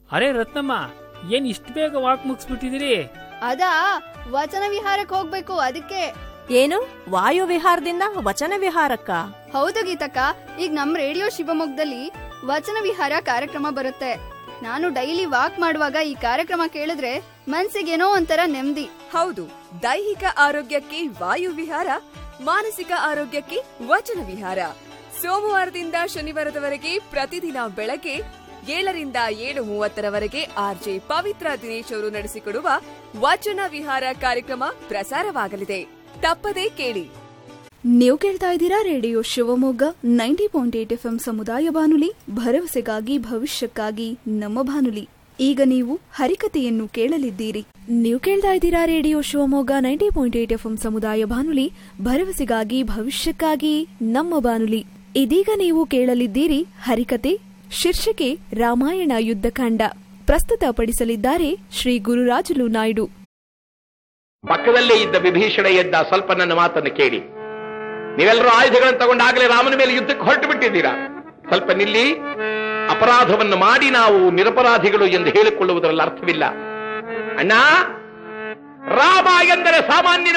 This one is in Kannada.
ಅರೆ ರತ್ನಮ್ಮ ಏನ್ ಇಷ್ಟು ಬೇಗ ವಾಕ್ ಮುಗಿಸ್ಬಿಟ್ಟಿದಿರಿ ಅದಾ ವಚನ ವಿಹಾರಕ್ಕೆ ಹೋಗ್ಬೇಕು ಅದಕ್ಕೆ ಏನು ವಾಯು ವಿಹಾರದಿಂದ ವಚನ ವಿಹಾರಕ್ಕ ಹೌದು ಗೀತಕ್ಕ ಈಗ ನಮ್ ರೇಡಿಯೋ ಶಿವಮೊಗ್ಗದಲ್ಲಿ ವಚನ ವಿಹಾರ ಕಾರ್ಯಕ್ರಮ ಬರುತ್ತೆ ನಾನು ಡೈಲಿ ವಾಕ್ ಮಾಡುವಾಗ ಈ ಕಾರ್ಯಕ್ರಮ ಕೇಳಿದ್ರೆ ಮನ್ಸಿಗೇನೋ ಒಂಥರ ನೆಮ್ಮದಿ ಹೌದು ದೈಹಿಕ ಆರೋಗ್ಯಕ್ಕೆ ವಾಯು ವಿಹಾರ ಮಾನಸಿಕ ಆರೋಗ್ಯಕ್ಕೆ ವಚನ ವಿಹಾರ ಸೋಮವಾರದಿಂದ ಶನಿವಾರದವರೆಗೆ ಪ್ರತಿದಿನ ಬೆಳಗ್ಗೆ ಏಳರಿಂದ ಏಳು ಮೂವತ್ತರವರೆಗೆ ಆರ್ಜೆ ಪವಿತ್ರ ದಿನೇಶ್ ಅವರು ನಡೆಸಿಕೊಡುವ ವಚನ ವಿಹಾರ ಕಾರ್ಯಕ್ರಮ ಪ್ರಸಾರವಾಗಲಿದೆ ತಪ್ಪದೇ ಕೇಳಿ ನೀವು ಕೇಳ್ತಾ ಇದ್ದೀರಾ radio Shivamogga ninety point eight F ಸಮುದಾಯ ಬಾನುಲಿ ಭರವಸೆಗಾಗಿ ಭವಿಷ್ಯಕ್ಕಾಗಿ ನಮ್ಮ ಬಾನುಲಿ ಈಗ ನೀವು ಹರಿಕತೆಯನ್ನು ಕೇಳಲಿದ್ದೀರಿ ನೀವು ಕೇಳ್ತಾ ಇದ್ದೀರಾ radio Shivamogga ninety point eight F ಸಮುದಾಯ ಬಾನುಲಿ ಭರವಸೆಗಾಗಿ ಭವಿಷ್ಯಕ್ಕಾಗಿ ನಮ್ಮ ಬಾನುಲಿ ಇದೀಗ ನೀವು ಕೇಳಲಿದ್ದೀರಿ ಹರಿಕತೆ ಶೀರ್ಷಿಕೆ ರಾಮಾಯಣ ಯುದ್ಧಕಾಂಡ ಪ್ರಸ್ತುತಪಡಿಸಲಿದ್ದಾರೆ ಶ್ರೀ ಗುರುರಾಜುಲು ನಾಯ್ಡು ಪಕ್ಕದಲ್ಲೇ ಇದ್ದ ವಿಭೀಷಣ ಎದ್ದ ಸ್ವಲ್ಪ ನನ್ನ ಮಾತನ್ನು ಕೇಳಿ ನೀವೆಲ್ಲರೂ ಆಯುಧಗಳನ್ನು ತಗೊಂಡಾಗಲೇ ರಾಮನ ಮೇಲೆ ಯುದ್ಧಕ್ಕೆ ಹೊರಟು ಬಿಟ್ಟಿದ್ದೀರಾ ಸ್ವಲ್ಪ ನಿಲ್ಲಿ ಅಪರಾಧವನ್ನು ಮಾಡಿ ನಾವು ನಿರಪರಾಧಿಗಳು ಎಂದು ಹೇಳಿಕೊಳ್ಳುವುದರಲ್ಲಿ ಅರ್ಥವಿಲ್ಲ ಅಣ್ಣ ರಾಮ ಎಂದರೆ ಸಾಮಾನ್ಯ